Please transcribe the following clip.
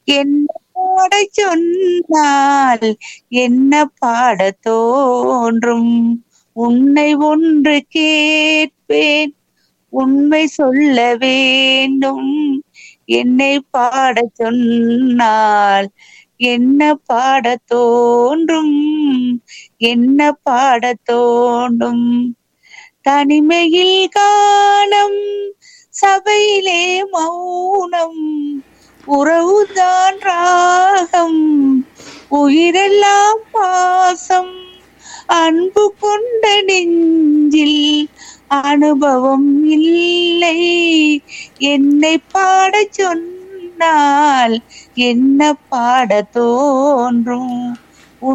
என்ன பாட சொன்னால் என்ன பாட தோன்றும் உன்னை ஒன்று கேட்பேன் உண்மை சொல்ல வேண்டும் என்னை பாட சொன்னால் என்ன பாட தோன்றும் என்ன பாட தோன்றும் தனிமையில் காணம் சபையிலே மௌனம் உறவுதான் ராகம் உயிரெல்லாம் பாசம் அன்பு கொண்ட நெஞ்சில் அனுபவம் இல்லை என்னை பாட சொன்னால் என்ன பாட தோன்றும்